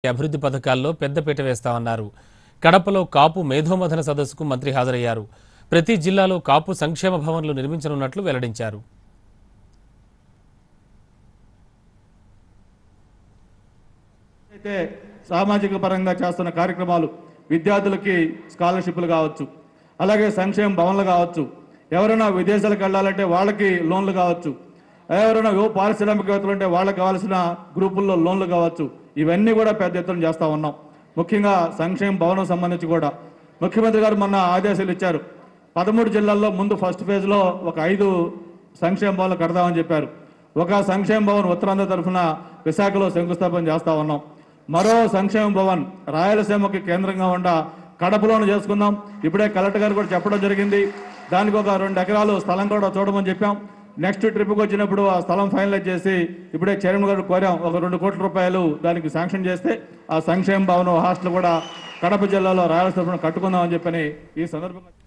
అభివృద్ధి పథకాల్లో పెద్దపీట వేస్తామన్నారు కడపలో కాపు మేధోమథన సదస్సుకు మంత్రి హాజరయ్యారు ప్రతి జిల్లాలో కాపు సంక్షేమ భవన్లు నిర్మించనున్నట్లు వెల్లడించారు అయితే సామాజిక పరంగా చేస్తున్న కార్యక్రమాలు విద్యార్థులకి స్కాలర్షిప్లు కావచ్చు అలాగే సంక్షేమ భవన్లు కావచ్చు ఎవరైనా విదేశాలకు వెళ్ళాలంటే వాళ్ళకి లోన్లు కావచ్చు ఎవరైనా యువ పారిశ్రామికవేత్తలు అంటే వాళ్ళకి కావాల్సిన గ్రూపుల్లో లోన్లు కావచ్చు ఇవన్నీ కూడా పెద్ద ఎత్తున చేస్తూ ఉన్నాం ముఖ్యంగా సంక్షేమ భవనం సంబంధించి కూడా ముఖ్యమంత్రి గారు మొన్న ఆదేశాలు ఇచ్చారు పదమూడు జిల్లాల్లో ముందు ఫస్ట్ ఫేజ్లో ఒక ఐదు సంక్షేమ భవన్లు కడదామని చెప్పారు ఒక సంక్షేమ భవన్ ఉత్తరాంధ్ర తరఫున విశాఖలో శంకుస్థాపన చేస్తా ఉన్నాం మరో సంక్షేమ భవన్ రాయలసీమకి కేంద్రంగా ఉండ కడపలోనే చేసుకుందాం ఇప్పుడే కలెక్టర్ గారు కూడా చెప్పడం జరిగింది దానికి ఒక రెండు ఎకరాలు స్థలం కూడా చూడమని చెప్పాం నెక్స్ట్ ట్రిప్కి వచ్చినప్పుడు ఆ స్థలం ఫైనలైజ్ చేసి ఇప్పుడే చైర్మన్ గారు కోరాం ఒక రెండు కోట్ల రూపాయలు దానికి శాంక్షన్ చేస్తే ఆ సంక్షేమ భవనం హాస్టల్ కూడా కడప జిల్లాలో రాయలసీమ కట్టుకుందామని చెప్పని ఈ సందర్భంగా